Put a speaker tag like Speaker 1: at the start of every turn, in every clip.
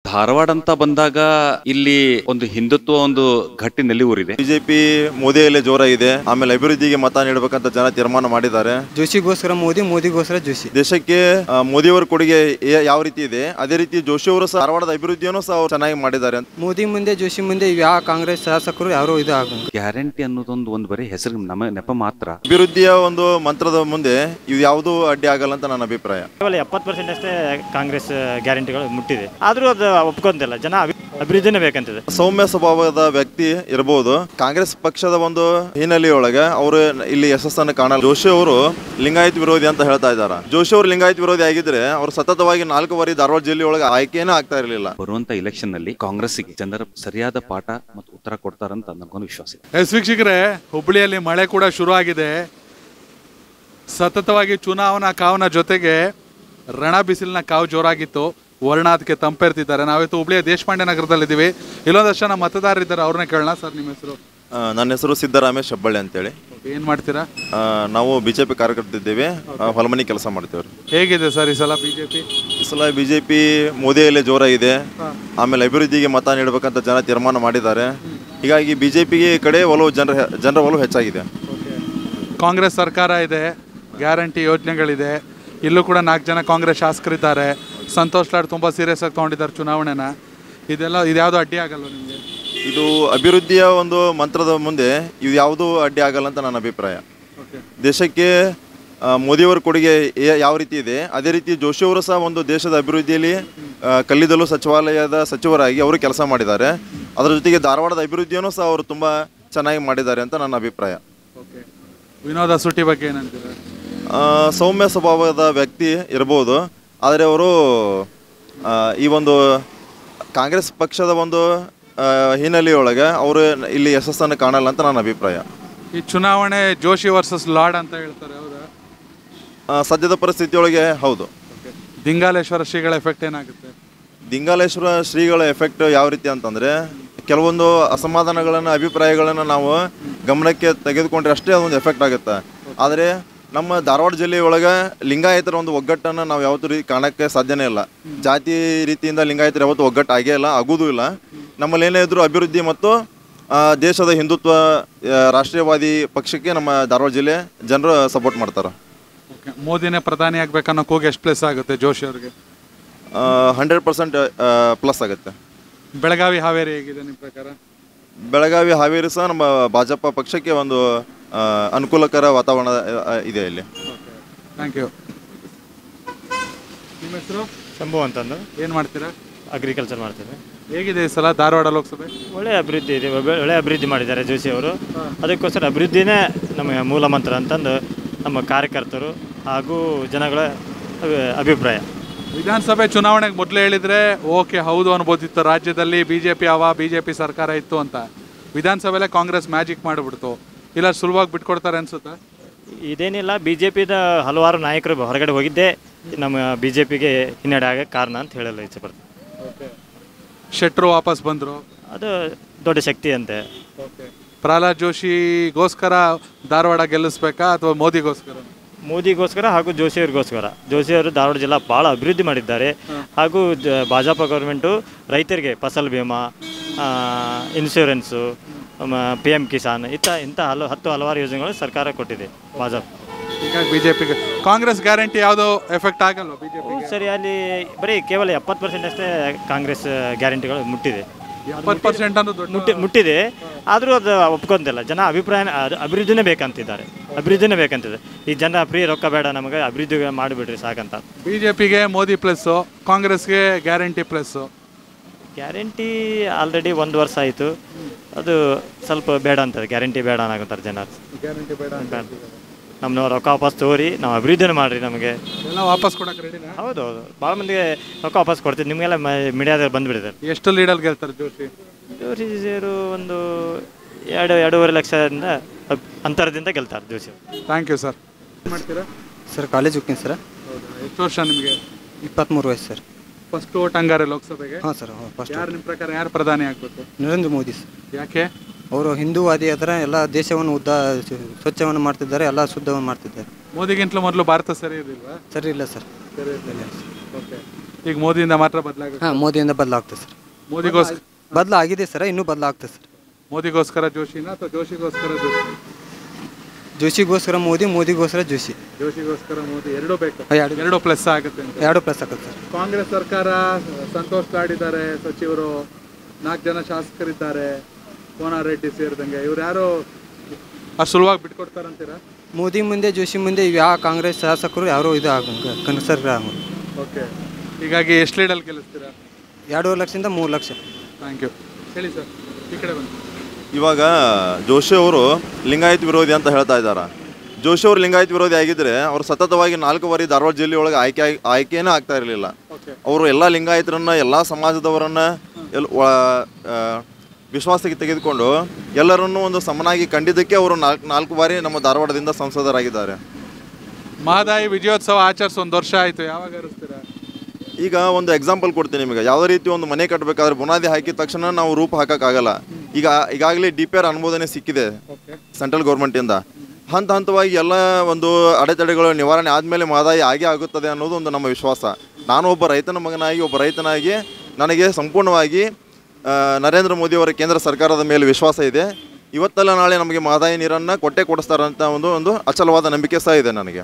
Speaker 1: ಧಾರವಾಡ ಅಂತ ಬಂದಾಗ ಇಲ್ಲಿ ಒಂದು ಹಿಂದುತ್ವ ಒಂದು ಗಟ್ಟಿ ನೆಲೆಯೂರಿದೆ
Speaker 2: ಬಿಜೆಪಿ ಮೋದಿಯಲ್ಲೇ ಜೋರಾಗಿದೆ ಆಮೇಲೆ ಅಭಿವೃದ್ಧಿಗೆ ಮತ ನೀಡಬೇಕಂತ ಜನ ತೀರ್ಮಾನ ಮಾಡಿದ್ದಾರೆ
Speaker 3: ಜೋಶಿಗೋಸ್ಕರ ಮೋದಿ ಮೋದಿಗೋಸ್ಕರ ಜೋಶಿ
Speaker 2: ದೇಶಕ್ಕೆ ಆ, ಮೋದಿಯವರ ಕೊಡುಗೆ ಯ- ಯಾವ ರೀತಿ ಇದೆ ಅದೇ ರೀತಿ ಜೋಶಿ ಅವರು ಸಹ ಧಾರವಾಡದ ಅಭಿವೃದ್ಧಿಯನ್ನು ಸಹ ಅವ್ರು ಚೆನ್ನಾಗಿ ಮಾಡಿದ್ದಾರೆ ಅಂತ
Speaker 3: ಮೋದಿ ಮುಂದೆ ಜೋಶಿ ಮುಂದೆ ಯಾವ ಕಾಂಗ್ರೆಸ್ ಶಾಸಕರು ಯಾರು ಇದು ಆಗಂಗ
Speaker 1: ಗ್ಯಾರಂಟಿ ಅನ್ನೋದೊಂದು ಒಂದು ಬರೀ ಹೆಸರು ನಮ್ಮ ನೆಪ ಮಾತ್ರ
Speaker 2: ಅಭಿವೃದ್ಧಿಯ ಒಂದು ಮಂತ್ರದ ಮುಂದೆ ಇವು ಯಾವುದೂ ಅಡ್ಡಿ ಆಗಲ್ಲ ಅಂತ ನನ್ನ ಅಭಿಪ್ರಾಯ
Speaker 4: ಕೇವಲ ಎಪ್ಪತ್ತು ಪರ್ಸೆಂಟ್ ಅಷ್ಟೇ ಕಾಂಗ್ರೆಸ್ ಗ್ಯಾರಂಟಿಗಳು ಮುಟ್ಟಿದೆ ಆದರೂ ಅದು ಒಪ್ಕೊಂತಿಲ್ಲ ಜನ ಅಭಿ ಅಭಿವೃದ್ಧಿನೇ ಬೇಕಂತಿದೆ
Speaker 2: ಸೌಮ್ಯ ಸ್ವಭಾವದ ವ್ಯಕ್ತಿ ಇರಬಹುದು ಕಾಂಗ್ರೆಸ್ ಪಕ್ಷದ ಒಂದು ಹಿನ್ನೆಲೆ ಒಳಗೆ ಅವರು ಇಲ್ಲಿ ಯಶಸ್ಸನ್ನು ಕಾಣಲ್ಲ ಜೋಶಿ ಅವರು ಲಿಂಗಾಯತ್ ವಿರೋಧಿ ಅಂತ ಹೇಳ್ತಾ ಇದ್ದಾರೆ ಜೋಶಿ ಅವರು ಲಿಂಗಾಯತ್ ವಿರೋಧಿ ಆಗಿದ್ರೆ ಅವರು ಸತತವಾಗಿ ನಾಲ್ಕು ಬಾರಿ ಧಾರವಾಡ ಜಿಲ್ಲೆ ಒಳಗೆ ಆಯ್ಕೆನೇ ಆಗ್ತಾ ಇರಲಿಲ್ಲ
Speaker 1: ಬರುವಂತ ಇಲೆಕ್ಷನ್ ನಲ್ಲಿ ಕಾಂಗ್ರೆಸ್ಗೆ ಜನರ ಸರಿಯಾದ ಪಾಠ ಮತ್ತು ಉತ್ತರ ಕೊಡ್ತಾರಂತ ನನಗೊಂದು ವಿಶ್ವಾಸ ಇದೆ
Speaker 5: ಎಸ್ ವೀಕ್ಷಕರೇ ಹುಬ್ಬಳ್ಳಿಯಲ್ಲಿ ಮಳೆ ಕೂಡ ಶುರು ಆಗಿದೆ ಸತತವಾಗಿ ಚುನಾವಣಾ ಕಾವನ ಜೊತೆಗೆ ರಣ ಬಿಸಿಲಿನ ಕಾವು ಜೋರಾಗಿತ್ತು ವರ್ಣ ಅದಕ್ಕೆ ತಂಪೆರ್ತಿದ್ದಾರೆ ನಾವಿತ್ತು ಹುಬ್ಳಿಯ ದೇಶಪಾಂಡೆ ನಗರದಲ್ಲಿದ್ದೀವಿ ಇಲ್ಲೊಂದಷ್ಟು ಜನ ಮತದಾರರಿದ್ದಾರೆ ಅವ್ರನ್ನೇ ಕೇಳೋಣ ಸರ್ ನಿಮ್ಮ ಹೆಸರು
Speaker 2: ಆ, ನನ್ನ ಹೆಸರು ಸಿದ್ದರಾಮೇಶ್ ಹೆಬ್ಬಳ್ಳಿ ಅಂತೇಳಿ
Speaker 5: ಏನು ಮಾಡ್ತೀರಾ
Speaker 2: ಆ, ನಾವು ಬಿಜೆಪಿ ಕಾರ್ಯಕರ್ತಿದ್ದೇವೆ ಆ, ಹೊಲಮನಿ ಕೆಲಸ ಮಾಡ್ತೇವೆ
Speaker 5: ಹೇಗಿದೆ ಸರ್ ಈ ಸಲ ಬಿ ಜೆ ಪಿ
Speaker 2: ಈ ಸಲ ಬಿಜೆಪಿ ಮೋದಿಯಲ್ಲೇ ಜೋರಾಗಿದೆ ಆಮೇಲೆ ಅಭಿವೃದ್ಧಿಗೆ ಮತ ನೀಡಬೇಕಂತ ಜನ ತೀರ್ಮಾನ ಮಾಡಿದ್ದಾರೆ ಹೀಗಾಗಿ ಬಿಜೆಪಿಗೆ ಕಡೆ ಒಲವು ಜನರ ಜನರ ಒಲವು ಹೆಚ್ಚಾಗಿದೆ
Speaker 5: ಕಾಂಗ್ರೆಸ್ ಸರ್ಕಾರ ಇದೆ ಗ್ಯಾರಂಟಿ ಯೋಜನೆಗಳಿದೆ ಇಲ್ಲೂ ಕೂಡ ನಾಲ್ಕು ಜನ ಕಾಂಗ್ರೆಸ್ ಶಾಸಕರಿದ್ದಾರೆ ಸಂತೋಷ್ ಲಾಡ್ ತುಂಬ ಸೀರಿಯಸ್ ಆಗಿ ತೊಗೊಂಡಿದ್ದಾರೆ ಚುನಾವಣೆನ ಇದೆಲ್ಲ ಇದ್ಯಾವುದು ಅಡ್ಡಿ ಆಗಲ್ಲ ನಿಮಗೆ
Speaker 2: ಇದು ಅಭಿವೃದ್ಧಿಯ ಒಂದು ಮಂತ್ರದ ಮುಂದೆ ಇವು ಯಾವುದೂ ಅಡ್ಡಿ ಆಗಲ್ಲ ಅಂತ ನನ್ನ ಅಭಿಪ್ರಾಯ ದೇಶಕ್ಕೆ ಆ, ಮೋದಿಯವರ ಕೊಡುಗೆ ಯ- ಯಾವ ರೀತಿ ಇದೆ ಅದೇ ರೀತಿ ಜೋಶಿ ಅವರು ಸಹ ಒಂದು ದೇಶದ ಅಭಿವೃದ್ಧಿಯಲ್ಲಿ ಆ, ಕಲ್ಲಿದ್ದಲು ಸಚಿವಾಲಯದ ಸಚಿವರಾಗಿ ಅವರು ಕೆಲಸ ಮಾಡಿದ್ದಾರೆ ಅದರ ಜೊತೆಗೆ ಧಾರವಾಡದ ಅಭಿವೃದ್ಧಿಯನ್ನು ಸಹ ಅವರು ತುಂಬ ಚೆನ್ನಾಗಿ ಮಾಡಿದ್ದಾರೆ ಅಂತ ನನ್ನ ಅಭಿಪ್ರಾಯ
Speaker 5: ಓಕೆ ವಿನೋದ ಸುಟಿ ಬಗ್ಗೆ ಏನಂತೀರ
Speaker 2: ಆ, ಸೌಮ್ಯ ಸ್ವಭಾವದ ವ್ಯಕ್ತಿ ಇರಬಹುದು ಆದರೆ ಅವರು ಆ, ಈ ಒಂದು ಕಾಂಗ್ರೆಸ್ ಪಕ್ಷದ ಒಂದು ಆ, ಹಿನ್ನೆಲೆಯೊಳಗೆ ಅವರು ಇಲ್ಲಿ ಯಶಸ್ಸನ್ನು ಕಾಣಲ್ಲ ಅಂತ ನನ್ನ ಅಭಿಪ್ರಾಯ
Speaker 5: ಈ ಚುನಾವಣೆ ಜೋಶಿ ವರ್ಸಸ್ ಲಾಡ್ ಅಂತ ಹೇಳ್ತಾರೆ ಹೌದಾ
Speaker 2: ಆ, ಸದ್ಯದ ಪರಿಸ್ಥಿತಿಯೊಳಗೆ ಹೌದು
Speaker 5: ದಿಂಗಾಲೇಶ್ವರ ಶ್ರೀಗಳ ಎಫೆಕ್ಟ್ ಏನಾಗುತ್ತೆ
Speaker 2: ದಿಂಗಾಲೇಶ್ವರ ಶ್ರೀಗಳ ಎಫೆಕ್ಟ್ ಯಾವ ರೀತಿ ಅಂತಂದರೆ ಕೆಲವೊಂದು ಅಸಮಾಧಾನಗಳನ್ನು ಅಭಿಪ್ರಾಯಗಳನ್ನು ನಾವು ಗಮನಕ್ಕೆ ತೆಗೆದುಕೊಂಡ್ರೆ ಅಷ್ಟೇ ಅದೊಂದು ಎಫೆಕ್ಟ್ ಆಗುತ್ತೆ ಆದರೆ ನಮ್ಮ ಧಾರವಾಡ ಜಿಲ್ಲೆಯೊಳಗೆ ಲಿಂಗಾಯತರ ಒಂದು ಒಗ್ಗಟ್ಟನ್ನು ನಾವು ಯಾವತ್ತೂ ರೀತಿ ಕಾಣಕ್ಕೆ ಸಾಧ್ಯನೇ ಇಲ್ಲ ಜಾತಿ ರೀತಿಯಿಂದ ಲಿಂಗಾಯತರು ಯಾವತ್ತೂ ಒಗ್ಗಟ್ಟು ಆಗೇ ಇಲ್ಲ ಆಗೋದೂ ಇಲ್ಲ ನಮ್ಮಲ್ಲಿ ಏನೇ ಇದ್ರೂ ಅಭಿವೃದ್ಧಿ ಮತ್ತು ಆ, ದೇಶದ ಹಿಂದುತ್ವ ಆ, ರಾಷ್ಟ್ರೀಯವಾದಿ ಪಕ್ಷಕ್ಕೆ ನಮ್ಮ ಧಾರವಾಡ ಜಿಲ್ಲೆ ಜನರು ಸಪೋರ್ಟ್ ಮಾಡ್ತಾರೆ
Speaker 5: ಓಕೆ ಮೋದಿನೇ ಪ್ರಧಾನಿ ಆಗ್ಬೇಕನ್ನೋ ಕೂಗಿ ಎಷ್ಟು ಪ್ಲೇಸ್ ಆಗುತ್ತೆ ಜೋಶಿ ಅವ್ರಿಗೆ
Speaker 2: ಹಂಡ್ರೆಡ್ ಪರ್ಸೆಂಟ್ ಪ್ಲಸ್ ಆಗುತ್ತೆ
Speaker 5: ಬೆಳಗಾವಿ ಹಾವೇರಿ ಹೇಗಿದೆ ನಿಮ್ಮ ಪ್ರಕಾರ
Speaker 2: ಬೆಳಗಾವಿ ಹಾವೇರಿ ಸಹ ನಮ್ಮ ಭಾಜಪ ಪಕ್ಷಕ್ಕೆ ಒಂದು ಆ, ಅನುಕೂಲಕರ ವಾತಾವರಣ ಆ, ಇದೆ ಇಲ್ಲಿ
Speaker 5: ಥ್ಯಾಂಕ್ ಯು ನಿಮ್ಮ ಹೆಸರು
Speaker 4: ಶಂಭು ಅಂತಂದು
Speaker 5: ಏನು ಮಾಡ್ತೀರಾ
Speaker 4: ಅಗ್ರಿಕಲ್ಚರ್ ಮಾಡ್ತೇವೆ
Speaker 5: ಹೇಗಿದೆ ಈ ಸಲ ಧಾರವಾಡ ಲೋಕಸಭೆ
Speaker 4: ಒಳ್ಳೆಯ ಅಭಿವೃದ್ಧಿ ಇದೆ ಒಳ್ಳೆ- ಒಳ್ಳೆ ಅಭಿವೃದ್ಧಿ ಮಾಡಿದ್ದಾರೆ ಜೋಶಿ ಅವರು ಅದಕ್ಕೋಸ್ಕರ ಅಭಿವೃದ್ಧಿನೇ ನಮಗೆ ಮೂಲ ಮಂತ್ರ ಅಂತಂದು ನಮ್ಮ ಕಾರ್ಯಕರ್ತರು ಹಾಗೂ ಜನಗಳ ಅಭಿ- ಅಭಿಪ್ರಾಯ
Speaker 5: ವಿಧಾನಸಭೆ ಚುನಾವಣೆಗೆ ಮೊದಲೇ ಹೇಳಿದ್ರೆ ಓಕೆ ಹೌದು ಅನ್ಬೋದಿತ್ತು ರಾಜ್ಯದಲ್ಲಿ ಬಿ ಜೆ ಪಿ ಅವ ಬಿ ಜೆ ಪಿ ಸರ್ಕಾರ ಇತ್ತು ಅಂತ ವಿಧಾನಸಭೆಲೆ ಕಾಂಗ್ರೆಸ್ ಮ್ಯಾಜಿಕ್ ಮಾಡಿಬಿಡ್ತು ಇಲ್ಲ ಸುಲಭವಾಗಿ ಬಿಟ್ಕೊಡ್ತಾರೆ ಅನ್ಸುತ್ತಾ
Speaker 4: ಇದೇನಿಲ್ಲ ಬಿ ಜೆ ಪಿದ ಹಲವಾರು ನಾಯಕರು ಹೊರಗಡೆ ಹೋಗಿದ್ದೇ ನಮ್ಮ ಬಿ ಜೆ ಪಿಗೆ ಹಿನ್ನಡೆ ಆಗಕ್ಕೆ ಕಾರಣ ಅಂತ ಹೇಳಲು ಇಚ್ಛೆಪಡ್ತೀನಿ
Speaker 5: ಶೆಟ್ರು ವಾಪಸ್ ಬಂದರು
Speaker 4: ಅದು ದೊಡ್ಡ ಶಕ್ತಿ ಅಂತೆ
Speaker 5: ಪ್ರಹ್ಲಾದ್ ಜೋಶಿಗೋಸ್ಕರ ಧಾರವಾಡ ಗೆಲ್ಲಿಸ್ಬೇಕಾ ಅಥವಾ ಮೋದಿಗೋಸ್ಕರ
Speaker 4: ಮೋದಿಗೋಸ್ಕರ ಹಾಗೂ ಜೋಶಿಯವರಿಗೋಸ್ಕರ ಜೋಶಿಯವರು ಧಾರವಾಡ ಜಿಲ್ಲಾ ಭಾಳ ಅಭಿವೃದ್ಧಿ ಮಾಡಿದ್ದಾರೆ ಹಾಗೂ ಜ ಭಾಜಪ ಗೌರ್ಮೆಂಟು ರೈತರಿಗೆ ಫಸಲ್ ಬಿಮಾ ಆ, ಇನ್ಶೂರೆನ್ಸು ಪಿ ಎಮ್ ಕಿಸಾನ್ ಇತ್ತ ಇಂಥ ಹಲ ಹತ್ತು ಹಲವಾರು ಯೋಜನೆಗಳು ಸರ್ಕಾರ ಕೊಟ್ಟಿದೆ ಭಾಜಪ
Speaker 5: ಹೀಗಾಗಿ ಬಿ ಜೆ ಪಿಗೆ ಕಾಂಗ್ರೆಸ್ ಗ್ಯಾರಂಟಿ ಯಾವುದೋ ಎಫೆಕ್ಟ್ ಆಗಲ್ವ ಬಿ ಜೆ
Speaker 4: ಹೌದು ಸರಿ ಅಲ್ಲಿ ಬರೀ ಕೇವಲ ಎಪ್ಪತ್ತು ಪರ್ಸೆಂಟ್ ಅಷ್ಟೇ ಕಾಂಗ್ರೆಸ್ ಗ್ಯಾರಂಟಿಗಳು ಮುಟ್ಟಿದೆ
Speaker 5: ಎಪ್ಪತ್ತು ಪರ್ಸೆಂಟ್ ಅನ್ನೋ ದೊಡ್ಡ
Speaker 4: ಮುಟ್ಟಿ ಮುಟ್ಟಿದೆ ಆದರೂ ಅದು ಒಪ್ಕೊಂತಿಲ್ಲ ಜನ ಅಭಿಪ್ರಾಯ ಅದು ಅಭಿವೃದ್ಧಿನೇ ಬೇಕಂತಿದ್ದಾರೆ ಅಭಿವೃದ್ಧಿನೇ ಬೇಕಂತಿದೆ ಈ ಜನ ಫ್ರೀ ರೊಕ್ಕ ಬೇಡ ನಮಗೆ ಅಭಿವೃದ್ಧಿ ಮಾಡಿಬಿಡ್ರಿ ಸಾಕಂತ
Speaker 5: ಬಿ ಜೆ ಪಿಗೆ ಮೋದಿ ಪ್ಲಸ್ಸು ಕಾಂಗ್ರೆಸ್ಗೆ ಗ್ಯಾರಂಟಿ ಪ್ಲಸ್ಸು
Speaker 4: ಗ್ಯಾರಂಟಿ ಆಲ್ರೆಡಿ ಒಂದು ವರ್ಷ ಆಯಿತು ಅದು ಸ್ವಲ್ಪ ಬೇಡ ಅಂತಾರೆ ಗ್ಯಾರಂಟಿ ಬೇಡ ಅನ್ನಕತ್ತಾರೆ ಜನರು
Speaker 5: ಗ್ಯಾರಂಟಿ ಬೇಡ
Speaker 4: ಬೇಡ ನಮ್ಮನ್ನ ರೊಕ್ಕ ವಾಪಸ್ ತಗೋರಿ ನಾವು ಅಭಿವೃದ್ಧಿನೇ ಮಾಡಿರಿ ನಮಗೆ
Speaker 5: ಎಲ್ಲ ವಾಪಸ್ ಕೊಡಕ್ಕೆ ರೆಡಿನಾ
Speaker 4: ಹೌದು ಹೌದು ಭಾಳ ಮಂದಿಗೆ ರೊಕ್ಕ ವಾಪಸ್ ಕೊಡ್ತೀವಿ ನಿಮಗೆಲ್ಲ ಮೀಡಿಯಾದಲ್ಲಿ ಬಂದುಬಿಡಿದ್ದಾರೆ
Speaker 5: ಎಷ್ಟು ಲೀಡಲ್ಲಿ ಗೆಲ್ತಾರೆ ಜೋಶಿ
Speaker 4: ಜೋಶಿಯವರು ಒಂದು ಎರಡು ಎರಡೂವರೆ ಲಕ್ಷದಿಂದ ಅಬ್- ಅಂತರದಿಂದ ಗೆಲ್ತಾರೆ ಜೋಶಿ
Speaker 5: ಥ್ಯಾಂಕ್ ಯು ಸರ್ ಮಾಡ್ತೀರಾ
Speaker 3: ಸರ್ ಕಾಲೇಜ್ ಹೋಗ್ತೀನಿ ಸರ್
Speaker 5: ಎಷ್ಟು ವರ್ಷ ನಿಮಗೆ
Speaker 3: ಇಪ್ಪತ್ತ್ಮೂರು ವಯಸ್ಸು ಸರ್
Speaker 5: ಫಸ್ಟ್ ಓಟ್ ಹಂಗಾರೆ ಲೋಕಸಭೆಗೆ
Speaker 3: ಹಾಂ ಸರ್ ಫಸ್ಟ್
Speaker 5: ಯಾರು ನಿಮ್ಮ ಪ್ರಕಾರ ಯಾರು ಪ್ರಧಾನಿ ಆಗ್ಬೇಕು
Speaker 3: ನರೇಂದ್ರ ಮೋದಿ ಸರ್
Speaker 5: ಯಾಕೆ
Speaker 3: ಅವರು ಹಿಂದೂವಾದಿ ಅದರ ಎಲ್ಲ ದೇಶವನ್ನು ಉದ್ದ ಸ್ವಚ್ಛವನ್ನು ಮಾಡ್ತಿದ್ದಾರೆ ಎಲ್ಲ ಶುದ್ಧವನ್ನು ಮಾಡ್ತಿದ್ದಾರೆ
Speaker 5: ಮೋದಿಗಿಂತಲೂ ಮೊದಲು ಭಾರತ ಸರಿ ಇರಲಿಲ್ವಾ
Speaker 3: ಸರಿ ಇಲ್ಲ ಸರ್
Speaker 5: ಓಕೆ ಈಗ ಮೋದಿಯಿಂದ ಮಾತ್ರ ಬದಲಾಗುತ್ತೆ
Speaker 3: ಹಾಂ ಮೋದಿಯಿಂದ ಬದಲಾಗ್ತದೆ ಸರ್
Speaker 5: ಮೋದಿಗೋಸ್ಕರ
Speaker 3: ಬದಲಾಗಿದೆ ಸರ್ ಇನ್ನೂ ಬದಲಾಗ್ತದೆ ಸರ್
Speaker 5: ಮೋದಿಗೋಸ್ಕರ ಜೋಶಿನ ಅಥವಾ ಜೋಶಿಗೋಸ್ಕರ ಜೋಶಿ
Speaker 3: ಜೋಶಿಗೋಸ್ಕರ ಮೋದಿ ಮೋದಿಗೋಸ್ಕರ ಜೋಶಿ
Speaker 5: ಜೋಶಿಗೋಸ್ಕರ ಮೋದಿ ಎರಡೂ ಬೇಕು
Speaker 3: ಹಾ, ಎರಡು
Speaker 5: ಎರಡೂ ಪ್ಲಸ್ ಆಗುತ್ತೆ ಅಂತ
Speaker 3: ಎರಡು ಪ್ಲಸ್ ಆಗತ್ತೆ ಸರ್
Speaker 5: ಕಾಂಗ್ರೆಸ್ ಸರ್ಕಾರ ಸಂತೋಷ್ ಲಾಡ್ ಇದ್ದಾರೆ ಸಚಿವರು ನಾಲ್ಕು ಜನ ಶಾಸಕರಿದ್ದಾರೆ ಕೋನ ರೆಡ್ಡಿ ಸೇರಿದಂಗೆ ಇವ್ರು ಯಾರು ಅಷ್ಟು ಸುಲಭವಾಗಿ ಬಿಟ್ಕೊಡ್ತಾರಂತೀರಾ
Speaker 3: ಮೋದಿ ಮುಂದೆ ಜೋಶಿ ಮುಂದೆ ಯಾವ ಕಾಂಗ್ರೆಸ್ ಶಾಸಕರು ಯಾರು ಇದು ಆಗಂಗ ಕನ್ಸರ್ಗ
Speaker 5: ಓಕೆ ಹೀಗಾಗಿ ಎಷ್ಟು ಲೀಡಲ್ಲಿ ಗೆಲ್ಲಿಸ್ತೀರಾ
Speaker 3: ಎರಡೂವರೆ ಲಕ್ಷದಿಂದ ಮೂರು ಲಕ್ಷ
Speaker 5: ಥ್ಯಾಂಕ್ ಯು ಹೇಳಿ ಸರ್ ಈ ಕಡೆ ಬನ್ನಿ
Speaker 2: ಇವಾಗ ಜೋಶಿ ಅವರು ಲಿಂಗಾಯತ್ ವಿರೋಧಿ ಅಂತ ಹೇಳ್ತಾ ಇದ್ದಾರೆ ಜೋಶಿ ಅವರು ಲಿಂಗಾಯತ್ ವಿರೋಧಿ ಆಗಿದ್ರೆ ಅವರು ಸತತವಾಗಿ ನಾಲ್ಕು ಬಾರಿ ಧಾರವಾಡ ಜಿಲ್ಲೆ ಒಳಗೆ ಆಯ್ಕೆ ಆಗಿ- ಆಯ್ಕೆನೇ ಆಗ್ತಾ ಇರಲಿಲ್ಲ
Speaker 5: ಓಕೆ
Speaker 2: ಅವರು ಎಲ್ಲ ಲಿಂಗಾಯತರನ್ನ ಎಲ್ಲ ಸಮಾಜದವರನ್ನ ಎಲ್ ಒ- ಆ, ವಿಶ್ವಾಸಕ್ಕೆ ತೆಗೆದುಕೊಂಡು ಎಲ್ಲರನ್ನೂ ಒಂದು ಸಮನಾಗಿ ಕಂಡಿದ್ದಕ್ಕೆ ಅವರು ನಾಲ್ಕು ನಾಲ್ಕು ಬಾರಿ ನಮ್ಮ ಧಾರವಾಡದಿಂದ ಸಂಸದರಾಗಿದ್ದಾರೆ
Speaker 5: ಮಹದಾಯಿ ವಿಜಯೋತ್ಸವ ಆಚರಿಸಿ ಒಂದು ವರ್ಷ ಆಯಿತು ಯಾವಾಗ ಹರಿಸ್ತೀರಾ
Speaker 2: ಈಗ ಒಂದು ಎಕ್ಸಾಂಪಲ್ ಕೊಡ್ತೀನಿ ನಿಮಗೆ ಯಾವುದೇ ರೀತಿ ಒಂದು ಮನೆ ಕಟ್ಟಬೇಕಾದ್ರೆ ಬುನಾದಿ ಹಾಕಿದ ತಕ್ಷಣ ನಾವು ರೂಪ ಹಾಕೋಕ್ಕಾಗಲ್ಲ ಈಗ ಈಗಾಗಲೇ ಡಿ ಪಿ ಆರ್ ಅನುಮೋದನೆ ಸಿಕ್ಕಿದೆ
Speaker 5: ಓಕೆ
Speaker 2: ಸೆಂಟ್ರಲ್ ಗೌರ್ಮೆಂಟಿಂದ ಹಂತ ಹಂತವಾಗಿ ಎಲ್ಲ ಒಂದು ಅಡೆತಡೆಗಳು ನಿವಾರಣೆ ಆದಮೇಲೆ ಮಹದಾಯಿ ಆಗೇ ಆಗುತ್ತದೆ ಅನ್ನೋದು ಒಂದು ನಮ್ಮ ವಿಶ್ವಾಸ ನಾನು ಒಬ್ಬ ರೈತನ ಮಗನಾಗಿ ಒಬ್ಬ ರೈತನಾಗಿ ನನಗೆ ಸಂಪೂರ್ಣವಾಗಿ ಆ, ನರೇಂದ್ರ ಮೋದಿ ಅವರ ಕೇಂದ್ರ ಸರ್ಕಾರದ ಮೇಲೆ ವಿಶ್ವಾಸ ಇದೆ ಇವತ್ತಲ್ಲ ನಾಳೆ ನಮಗೆ ಮಹದಾಯಿ ನೀರನ್ನು ಕೊಟ್ಟೆ ಕೊಡಿಸ್ತಾರಂತ ಒಂದು ಒಂದು ಅಚಲವಾದ ನಂಬಿಕೆ ಸಹ ಇದೆ ನನಗೆ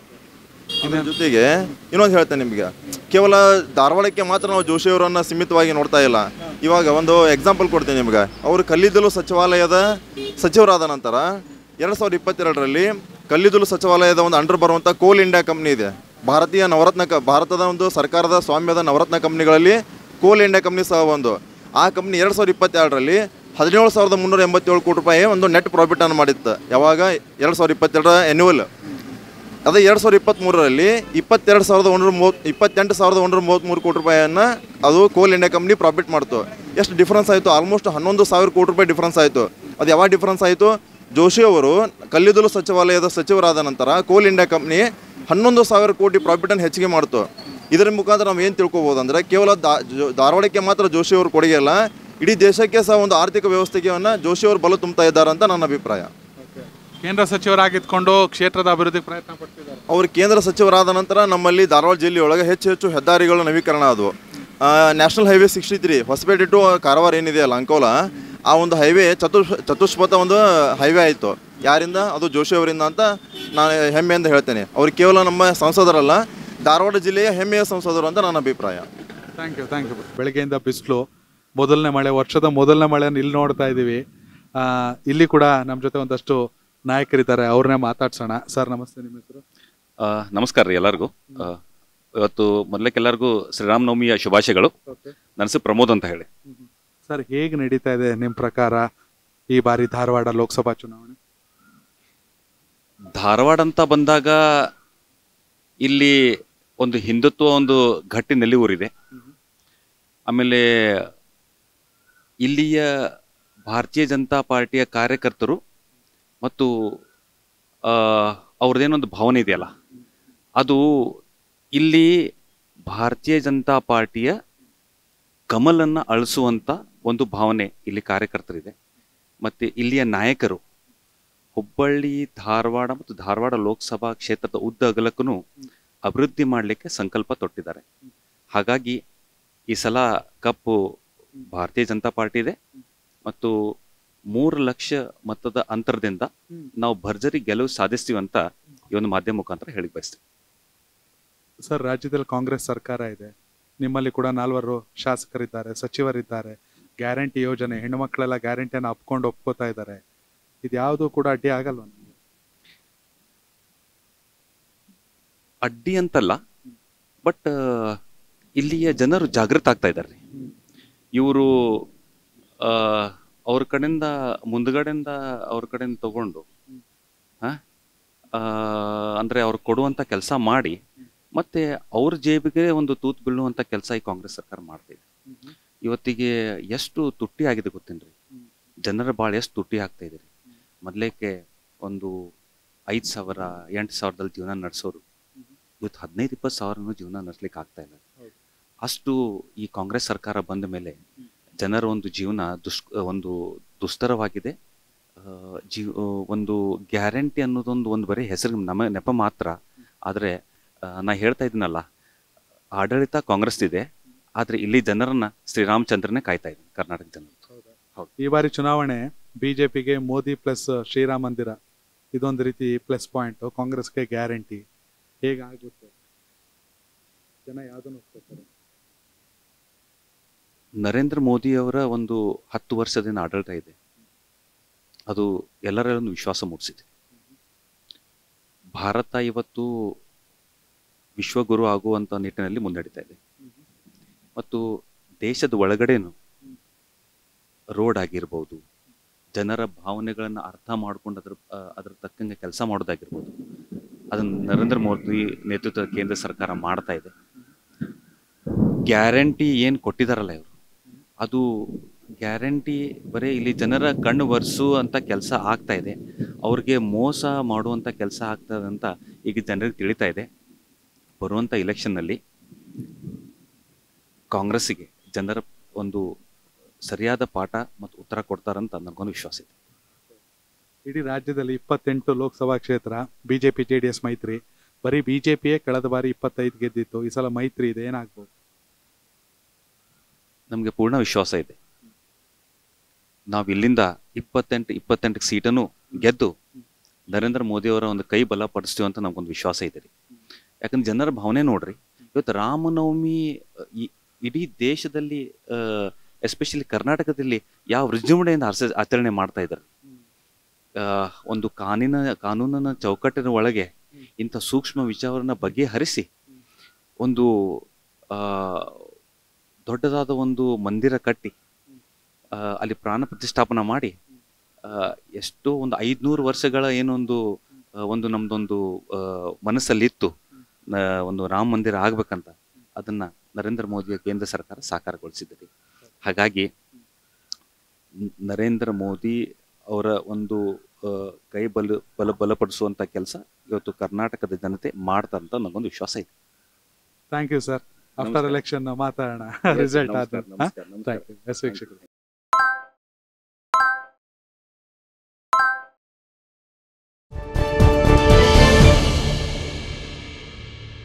Speaker 2: ಇದ್ರ ಜೊತೆಗೆ ಇನ್ನೊಂದು ಹೇಳ್ತೇನೆ ನಿಮಗೆ ಕೇವಲ ಧಾರವಾಡಕ್ಕೆ ಮಾತ್ರ ನಾವು ಜೋಶಿಯವರನ್ನ ಸೀಮಿತವಾಗಿ ನೋಡ್ತಾ ಇಲ್ಲ ಇವಾಗ ಒಂದು ಎಕ್ಸಾಂಪಲ್ ಕೊಡ್ತೀನಿ ನಿಮ್ಗೆ ಅವರು ಕಲ್ಲಿದ್ದಲು ಸಚಿವಾಲಯದ ಸಚಿವರಾದ ನಂತರ ಎರಡು ಸಾವಿರದ ಇಪ್ಪತ್ತೆರಡರಲ್ಲಿ ಕಲ್ಲಿದ್ದಲು ಸಚಿವಾಲಯದ ಒಂದು ಅಂಡರ್ ಬರುವಂಥ ಕೋಲ್ ಇಂಡಿಯಾ ಕಂಪ್ನಿ ಇದೆ ಭಾರತೀಯ ನವರತ್ನ ಕ ಭಾರತದ ಒಂದು ಸರ್ಕಾರದ ಸ್ವಾಮ್ಯದ ನವರತ್ನ ಕಂಪ್ನಿಗಳಲ್ಲಿ ಕೋಲ್ ಇಂಡಿಯಾ ಕಂಪ್ನಿ ಸಹ ಒಂದು ಆ ಕಂಪ್ನಿ ಎರಡು ಸಾವಿರದ ಇಪ್ಪತ್ತೆರಡರಲ್ಲಿ ಹದಿನೇಳು ಸಾವಿರದ ಮುನ್ನೂರ ಎಂಬತ್ತೇಳು ಕೋಟಿ ರೂಪಾಯಿ ಒಂದು ನೆಟ್ ಪ್ರಾಫಿಟನ್ನು ಮಾಡಿತ್ತು ಯಾವಾಗ ಎರಡು ಸಾವಿರದ ಇಪ್ಪತ್ತೆರಡರ ಎನ್ಯುವಲ್ ಅದೇ ಎರಡು ಸಾವಿರದ ಇಪ್ಪತ್ತ್ಮೂರರಲ್ಲಿ ಇಪ್ಪತ್ತೆರಡು ಸಾವಿರದ ಒಂದೂರ ಮೂವತ್ತು ಇಪ್ಪತ್ತೆಂಟು ಸಾವಿರದ ಒಂದೂರ ಮೂವತ್ತ್ಮೂರು ಕೋಟಿ ರೂಪಾಯಿಯನ್ನು ಅದು ಕೋಲ್ ಇಂಡಿಯಾ ಕಂಪ್ನಿ ಪ್ರಾಫಿಟ್ ಮಾಡ್ತು ಎಷ್ಟು ಡಿಫ್ರೆನ್ಸ್ ಆಯಿತು ಆಲ್ಮೋಸ್ಟ್ ಹನ್ನೊಂದು ಸಾವಿರ ಕೋಟಿ ರೂಪಾಯಿ ಡಿಫ್ರೆನ್ಸ್ ಆಯಿತು ಅದು ಯಾವಾಗ ಡಿಫ್ರೆನ್ಸ್ ಆಯಿತು ಜೋಶಿ ಅವರು ಕಲ್ಲಿದ್ದಲು ಸಚಿವಾಲಯದ ಸಚಿವರಾದ ನಂತರ ಕೋಲ್ ಇಂಡಿಯಾ ಕಂಪ್ನಿ ಹನ್ನೊಂದು ಸಾವಿರ ಕೋಟಿ ಪ್ರಾಫಿಟನ್ನು ಹೆಚ್ಚಿಗೆ ಮಾಡ್ತು ಇದರ ಮುಖಾಂತರ ನಾವು ಏನು ತಿಳ್ಕೊಬೋದು ಅಂದರೆ ಕೇವಲ ದಾ ಜೋ- ಧಾರವಾಡಕ್ಕೆ ಮಾತ್ರ ಜೋಶಿ ಅವರು ಕೊಡುಗೆ ಅಲ್ಲ ಇಡೀ ದೇಶಕ್ಕೆ ಸಹ ಒಂದು ಆರ್ಥಿಕ ವ್ಯವಸ್ಥೆಗೆ ಜೋಶಿ ಅವರು ಬಲ ತುಂಬ್ತಾ ಇದ್ದಾರೆ ಅಂತ ನನ್ನ ಅಭಿಪ್ರಾಯ
Speaker 5: ಕೇಂದ್ರ ಸಚಿವರಾಗಿದ್ಕೊಂಡು ಕ್ಷೇತ್ರದ ಅಭಿವೃದ್ಧಿಗೆ ಪ್ರಯತ್ನ ಪಡ್ತಿದ್ದಾರೆ
Speaker 2: ಅವರು ಕೇಂದ್ರ ಸಚಿವರಾದ ನಂತರ ನಮ್ಮಲ್ಲಿ ಧಾರವಾಡ ಜಿಲ್ಲೆಯೊಳಗೆ ಹೆಚ್ಚು ಹೆಚ್ಚು ಹೆದ್ದಾರಿಗಳು ನವೀಕರಣ ಆದವು national highway sixty three Hospet to Karwar ಏನಿದೆಯಲ್ಲ ಅಂಕೋಲ ಆ ಒಂದು ಹೈವೇ ಚತುಷ್ ಚತುಷ್ಪಥ ಒಂದು ಹೈವೇ ಆಯಿತು ಯಾರಿಂದ ಅದು ಜೋಶಿ ಅವರಿಂದ ಅಂತ ನಾನು ಹೆಮ್ಮೆಯಿಂದ ಹೇಳ್ತೇನೆ ಅವ್ರು ಕೇವಲ ನಮ್ಮ ಸಂಸದರಲ್ಲ ಧಾರವಾಡ ಜಿಲ್ಲೆಯ ಹೆಮ್ಮೆಯ ಸಂಸದರು ಅಂತ ನನ್ನ ಅಭಿಪ್ರಾಯ
Speaker 5: ಥ್ಯಾಂಕ್ ಯು ಥ್ಯಾಂಕ್ ಯು ಬೆಳಗ್ಗೆಯಿಂದ ಬಿಸಿಲು ಮೊದಲನೇ ಮಳೆ ವರ್ಷದ ಮೊದಲನೇ ಮಳೆಯನ್ನು ಇಲ್ಲಿ ನೋಡ್ತಾ ಇದ್ದೀವಿ ಆ, ಇಲ್ಲಿ ಕೂಡ ನಮ್ಮ ಜೊತೆ ಒಂದಷ್ಟು ನಾಯಕರಿದ್ದಾರೆ ಅವ್ರನ್ನೇ ಮಾತಾಡ್ಸೋಣ ಸರ್ ನಮಸ್ತೆ ನಿಮ್ಮ ಹೆಸರು
Speaker 1: ಆ, ನಮಸ್ಕಾರ ರೀ ಎಲ್ಲರಿಗೂ ಆ, ಇವತ್ತು ಮೊದಲಕ್ಕೆ ಎಲ್ಲರಿಗೂ ಶ್ರೀರಾಮನವಮಿಯ ಶುಭಾಶಯಗಳು
Speaker 5: ಓಕೆ
Speaker 1: ನನ್ನ ಹೆಸರು ಪ್ರಮೋದ್ ಅಂತ ಹೇಳಿ
Speaker 5: ಸರ್ ಹೇಗೆ ನಡೀತಾ ಇದೆ ನಿಮ್ಮ ಪ್ರಕಾರ ಈ ಬಾರಿ ಧಾರವಾಡ ಲೋಕಸಭಾ ಚುನಾವಣೆ
Speaker 1: ಧಾರವಾಡ ಅಂತ ಬಂದಾಗ ಇಲ್ಲಿ ಒಂದು ಹಿಂದುತ್ವ ಒಂದು ಗಟ್ಟಿ ನೆಲೆಯೂರಿದೆ ಆಮೇಲೆ ಇಲ್ಲಿಯ ಭಾರತೀಯ ಜನತಾ ಪಾರ್ಟಿಯ ಕಾರ್ಯಕರ್ತರು ಮತ್ತು ಆ, ಅವ್ರದ್ದೇನೊಂದು ಭಾವನೆ ಇದೆಯಲ್ಲ ಅದು ಇಲ್ಲಿ ಭಾರತೀಯ ಜನತಾ ಪಾರ್ಟಿಯ ಕಮಲನ್ನು ಅಳಿಸುವಂಥ ಒಂದು ಭಾವನೆ ಇಲ್ಲಿ ಕಾರ್ಯಕರ್ತರಿದೆ ಮತ್ತು ಇಲ್ಲಿಯ ನಾಯಕರು ಹುಬ್ಬಳ್ಳಿ ಧಾರವಾಡ ಮತ್ತು ಧಾರವಾಡ ಲೋಕಸಭಾ ಕ್ಷೇತ್ರದ ಉದ್ದ ಅಗಲಕ್ಕೂ ಅಭಿವೃದ್ಧಿ ಮಾಡಲಿಕ್ಕೆ ಸಂಕಲ್ಪ ತೊಟ್ಟಿದ್ದಾರೆ ಹಾಗಾಗಿ ಈ ಸಲ ಕಪ್ಪು ಭಾರತೀಯ ಜನತಾ ಪಾರ್ಟಿ ಇದೆ ಮತ್ತು ಮೂರು ಲಕ್ಷ ಮತದ ಅಂತರದಿಂದ ನಾವು ಭರ್ಜರಿ ಗೆಲುವು ಸಾಧಿಸ್ತೀವಿ ಅಂತ ಈ ಒಂದು ಮಾಧ್ಯಮ ಮುಖಾಂತರ ಹೇಳಿ ಬಯಸ್ತೀವಿ
Speaker 5: ಸರ್ ರಾಜ್ಯದಲ್ಲಿ ಕಾಂಗ್ರೆಸ್ ಸರ್ಕಾರ ಇದೆ ನಿಮ್ಮಲ್ಲಿ ಕೂಡ ನಾಲ್ವರು ಶಾಸಕರಿದ್ದಾರೆ ಸಚಿವರಿದ್ದಾರೆ ಗ್ಯಾರಂಟಿ ಯೋಜನೆ ಹೆಣ್ಣುಮಕ್ಕಳೆಲ್ಲ ಗ್ಯಾರಂಟಿಯನ್ನು ಅಪ್ಕೊಂಡು ಒಪ್ಕೋತಾ ಇದ್ದಾರೆ ಇದ್ಯಾವುದು ಕೂಡ ಅಡ್ಡಿ ಆಗಲ್ವಾ ನಿಮ್ಗೆ?
Speaker 1: ಅಡ್ಡಿ ಅಂತಲ್ಲ ಬಟ್ ಇಲ್ಲಿಯ ಜನರು ಜಾಗೃತ ಆಗ್ತಾ ಇದ್ದಾರೆ ಇವರು ಅವ್ರ ಕಡೆಯಿಂದ ಮುಂದ್ಗಡೆಯಿಂದ ಅವ್ರ ಕಡೆಯಿಂದ ತಗೊಂಡು ಆ, ಆ, ಅಂದ್ರೆ ಅವ್ರು ಕೊಡುವಂತ ಕೆಲಸ ಮಾಡಿ ಮತ್ತೆ ಅವ್ರ ಜೇಬಿಗೆ ಒಂದು ತೂತು ಬೀಳುವಂತ ಕೆಲಸ ಈ ಕಾಂಗ್ರೆಸ್ ಸರ್ಕಾರ ಮಾಡ್ತಿದೆ ಇವತ್ತಿಗೆ ಎಷ್ಟು ತುಟ್ಟಿ ಆಗಿದೆ ಗೊತ್ತೇನ್ರಿ ಜನರ ಬಾಳ ಎಷ್ಟು ತುಟ್ಟಿ ಆಗ್ತಾ ಇದೆ ಮೊದ್ಲೇಕೆ ಒಂದು ಐದು ಸಾವಿರ ಎಂಟು ಸಾವಿರದಲ್ಲಿ ಜೀವನ ನಡೆಸೋರು ಇವತ್ತು ಹದಿನೈದು ಇಪ್ಪತ್ತು ಸಾವಿರನೂ ಜೀವನ ನಡೆಸ್ಲಿಕ್ಕೆ ಆಗ್ತಾ ಇಲ್ಲ ಅಷ್ಟು ಈ ಕಾಂಗ್ರೆಸ್ ಸರ್ಕಾರ ಬಂದ ಮೇಲೆ ಜನರ ಒಂದು ಜೀವನ ದುಷ್ ಒಂದು ದುಸ್ತರವಾಗಿದೆ ಆ, ಜೀವ ಒಂದು ಗ್ಯಾರಂಟಿ ಅನ್ನೋದೊಂದು ಒಂದು ಬರೀ ಹೆಸರು ನಮ್ಮ ನೆಪ ಮಾತ್ರ ಆದರೆ ನಾ ಹೇಳ್ತಾ ಇದ್ದೀನಲ್ಲ ಆಡಳಿತ ಕಾಂಗ್ರೆಸ್ ಇದೆ ಆದ್ರೆ ಇಲ್ಲಿ ಜನರನ್ನ ಶ್ರೀರಾಮಚಂದ್ರನೇ ಕಾಯ್ತಾ ಇದೆ ಕರ್ನಾಟಕ ಜನರು
Speaker 5: ಈ ಬಾರಿ ಚುನಾವಣೆ ಬಿಜೆಪಿಗೆ ಮೋದಿ ಪ್ಲಸ್ ಶ್ರೀರಾಮ ಮಂದಿರ ಇದೊಂದು ರೀತಿ ಪ್ಲಸ್ ಪಾಯಿಂಟ್ ಕಾಂಗ್ರೆಸ್ಗೆ ಗ್ಯಾರಂಟಿ ಹೇಗಾಗುತ್ತೆ ಜನ ಯಾವ್ದನ್ನು ಒಪ್ಕೊತಾರೆ
Speaker 1: ನರೇಂದ್ರ ಮೋದಿ ಅವರ ಒಂದು ಹತ್ತು ವರ್ಷದಿಂದ ಆಡಳಿತ ಇದೆ ಅದು ಎಲ್ಲರ ಒಂದು ವಿಶ್ವಾಸ ಮೂಡಿಸಿದೆ ಭಾರತ ಇವತ್ತು ವಿಶ್ವಗುರು ಆಗುವಂತ ನಿಟ್ಟಿನಲ್ಲಿ ಮುನ್ನಡೀತಾ ಇದೆ ಮತ್ತು ದೇಶದ ಒಳಗಡೆನು ರೋಡ್ ಆಗಿರ್ಬೋದು ಜನರ ಭಾವನೆಗಳನ್ನು ಅರ್ಥ ಮಾಡ್ಕೊಂಡು ಅದ್ರ ಆ, ಅದ್ರ ತಕ್ಕಂಗೆ ಕೆಲಸ ಮಾಡೋದಾಗಿರ್ಬೋದು ಅದನ್ನ ನರೇಂದ್ರ ಮೋದಿ ನೇತೃತ್ವದ ಕೇಂದ್ರ ಸರ್ಕಾರ ಮಾಡ್ತಾ ಇದೆ ಗ್ಯಾರಂಟಿ ಏನು ಕೊಟ್ಟಿದಾರಲ್ಲ ಇವರು ಅದು ಗ್ಯಾರಂಟಿ ಬರೀ ಇಲ್ಲಿ ಜನರ ಕಣ್ಣು ಒರೆಸುವಂತ ಕೆಲಸ ಆಗ್ತಾ ಇದೆ ಅವ್ರಿಗೆ ಮೋಸ ಮಾಡುವಂತ ಕೆಲಸ ಆಗ್ತದೆ ಅಂತ ಈಗ ಜನರಿಗೆ ತಿಳಿತಾ ಇದೆ ಬರುವಂತ ಇಲೆಕ್ಷನ್ನಲ್ಲಿ ಕಾಂಗ್ರೆಸ್ಸಿಗೆ ಜನರ ಒಂದು ಸರಿಯಾದ ಪಾಠ ಮತ್ತು ಉತ್ತರ ಕೊಡ್ತಾರಂತ ನನಗೊಂದು ವಿಶ್ವಾಸ ಇದೆ
Speaker 5: ಇಡೀ ರಾಜ್ಯದಲ್ಲಿ ಇಪ್ಪತ್ತೆಂಟು ಲೋಕಸಭಾ ಕ್ಷೇತ್ರ ಬಿಜೆಪಿ ಜೆ ಡಿ ಎಸ್ ಮೈತ್ರಿ ಬರೀ ಬಿಜೆಪಿಯೇ ಕಳೆದ ಬಾರಿ ಇಪ್ಪತ್ತೈದು ಗೆದ್ದಿತ್ತು ಈ ಸಲ ಮೈತ್ರಿ ಇದೆ ಏನಾಗ್ಬೋದು
Speaker 1: ನಮಗೆ ಪೂರ್ಣ ವಿಶ್ವಾಸ ಇದೆ ನಾವು ಇಲ್ಲಿಂದ ಇಪ್ಪತ್ತೆಂಟು ಇಪ್ಪತ್ತೆಂಟು ಸೀಟನ್ನು ಗೆದ್ದು ನರೇಂದ್ರ ಮೋದಿ ಅವರ ಒಂದು ಕೈ ಬಲಪಡಿಸ್ತೀವಿ ಅಂತ ನಮ್ಗೊಂದು ವಿಶ್ವಾಸ ಇದೆ ರೀ ಯಾಕಂದ್ರೆ ಜನರ ಭಾವನೆ ನೋಡ್ರಿ ಇವತ್ತು ರಾಮನವಮಿ ಅಹ್, ಈ ಇಡೀ ದೇಶದಲ್ಲಿ ಎಸ್ಪೆಷಲಿ ಕರ್ನಾಟಕದಲ್ಲಿ ಯಾವ ವಿಜೃಂಭಣೆಯಿಂದ ಆಚ ಆಚರಣೆ ಮಾಡ್ತಾ ಇದ್ದಾರೆ ಆ, ಒಂದು ಕಾನೂನ ಕಾನೂನಿನ ಚೌಕಟ್ಟಿನ ಒಳಗೆ ಇಂಥ ಸೂಕ್ಷ್ಮ ವಿಚಾರವನ್ನ ಬಗೆಹರಿಸಿ ಒಂದು ಆ ದೊಡ್ಡದಾದ ಒಂದು ಮಂದಿರ ಕಟ್ಟಿ ಆ, ಅಲ್ಲಿ ಪ್ರಾಣ ಪ್ರತಿಷ್ಠಾಪನ ಮಾಡಿ ಆ, ಎಷ್ಟೋ ಒಂದು ಐದ್ನೂರು ವರ್ಷಗಳ ಏನೊಂದು ಆ, ಒಂದು ನಮ್ದೊಂದು ಆ, ಮನಸ್ಸಲ್ಲಿತ್ತು ನ- ಒಂದು ರಾಮ ಮಂದಿರ ಆಗ್ಬೇಕಂತ ಅದನ್ನ ನರೇಂದ್ರ ಮೋದಿಯ ಕೇಂದ್ರ ಸರ್ಕಾರ ಸಾಕಾರಗೊಳಿಸಿದೆ ಹಾಗಾಗಿ ನ- ನರೇಂದ್ರ ಮೋದಿ ಅವರ ಒಂದು ಆ, ಕೈ ಬಲ ಬಲ ಬಲಪಡಿಸುವಂತ ಕೆಲಸ ಇವತ್ತು ಕರ್ನಾಟಕದ ಜನತೆ ಮಾಡ್ತಾರಂತ ನನಗೊಂದು ವಿಶ್ವಾಸ ಇದೆ
Speaker 5: ಥ್ಯಾಂಕ್ ಯು ಸರ್ ಆಫ್ಟರ್
Speaker 1: ನಮಸ್ಕಾರ.
Speaker 5: ಎಲೆಕ್ಷನ್ ಮಾತಾಡೋಣ
Speaker 1: Yes,
Speaker 5: ರಿಸಲ್ಟ್
Speaker 1: ನಮಸ್ಕಾರ,
Speaker 5: ಆದ
Speaker 1: ನಮಸ್ಕಾರ, ನಮಸ್ಕಾರ.
Speaker 5: ಥ್ಯಾಂಕ್ ಯು ಎಸ್ ವೀಕ್ಷಕರು